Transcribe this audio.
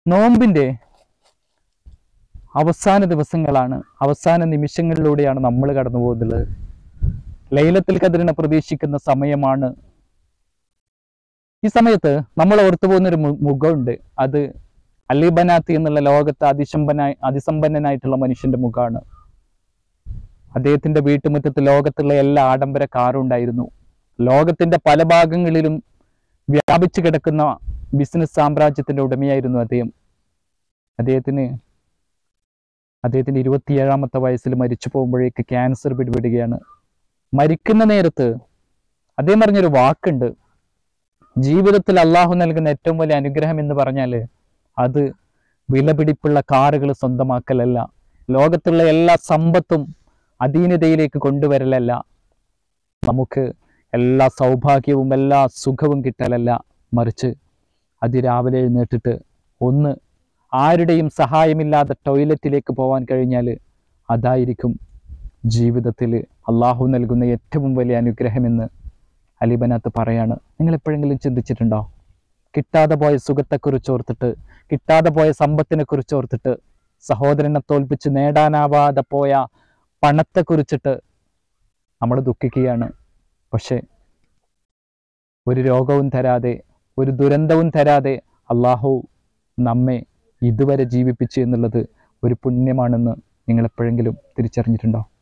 നോമ്പിൻ്റെ അവസാന ദിവസങ്ങളാണ് അവസാന നിമിഷങ്ങളിലൂടെയാണ് നമ്മൾ കടന്നു പോകുന്നത് ലൈലത്തിൽ കതിരിനെ പ്രതീക്ഷിക്കുന്ന സമയമാണ് ഈ സമയത്ത് നമ്മൾ ഓർത്തു പോകുന്ന ഒരു മു- മുഖമുണ്ട് അത് അലിബനാത്തി എന്നുള്ള ലോകത്ത് അതിസമ്പനായി അതിസമ്പന്നനായിട്ടുള്ള മനുഷ്യന്റെ മുഖമാണ് അദ്ദേഹത്തിന്റെ വീട്ടുമുറ്റത്ത് ലോകത്തുള്ള എല്ലാ ആഡംബര കാറും ഉണ്ടായിരുന്നു ലോകത്തിന്റെ പല ഭാഗങ്ങളിലും വ്യാപിച്ചു കിടക്കുന്ന ബിസിനസ് സാമ്രാജ്യത്തിന്റെ ഉടമയായിരുന്നു അദ്ദേഹം അദ്ദേഹത്തിന് അദ്ദേഹത്തിന്റെ ഇരുപത്തിയേഴാമത്തെ വയസ്സിൽ മരിച്ചു പോകുമ്പോഴേക്ക് ക്യാൻസർ പിടിപെടുകയാണ് മരിക്കുന്ന നേരത്ത് അദ്ദേഹം പറഞ്ഞൊരു വാക്കുണ്ട് ജീവിതത്തിൽ അള്ളാഹു നൽകുന്ന ഏറ്റവും വലിയ അനുഗ്രഹം എന്ന് പറഞ്ഞാൽ അത് വിലപിടിപ്പുള്ള കാറുകൾ സ്വന്തമാക്കലല്ല ലോകത്തുള്ള എല്ലാ സമ്പത്തും അധീനതയിലേക്ക് കൊണ്ടുവരലല്ല നമുക്ക് എല്ലാ സൗഭാഗ്യവും എല്ലാ സുഖവും കിട്ടലല്ല മറിച്ച് അതിരാവിലെ എഴുന്നേറ്റിട്ട് ഒന്ന് ആരുടെയും സഹായമില്ലാതെ ടോയ്ലറ്റിലേക്ക് പോകാൻ കഴിഞ്ഞാൽ അതായിരിക്കും ജീവിതത്തിൽ അള്ളാഹു നൽകുന്ന ഏറ്റവും വലിയ അനുഗ്രഹമെന്ന് അലിബനത്ത് പറയാണ് നിങ്ങൾ എപ്പോഴെങ്കിലും ചിന്തിച്ചിട്ടുണ്ടോ കിട്ടാതെ പോയ സുഖത്തെക്കുറിച്ച് ഓർത്തിട്ട് കിട്ടാതെ പോയ സമ്പത്തിനെ കുറിച്ച് ഓർത്തിട്ട് സഹോദരനെ തോൽപ്പിച്ച് നേടാനാവാതെ പോയ പണത്തെക്കുറിച്ചിട്ട് നമ്മൾ ദുഃഖിക്കുകയാണ് പക്ഷേ ഒരു രോഗവും തരാതെ ഒരു ദുരന്തവും തരാതെ അള്ളാഹു നമ്മെ ഇതുവരെ ജീവിപ്പിച്ചു എന്നുള്ളത് ഒരു പുണ്യമാണെന്ന് നിങ്ങൾ എപ്പോഴെങ്കിലും തിരിച്ചറിഞ്ഞിട്ടുണ്ടോ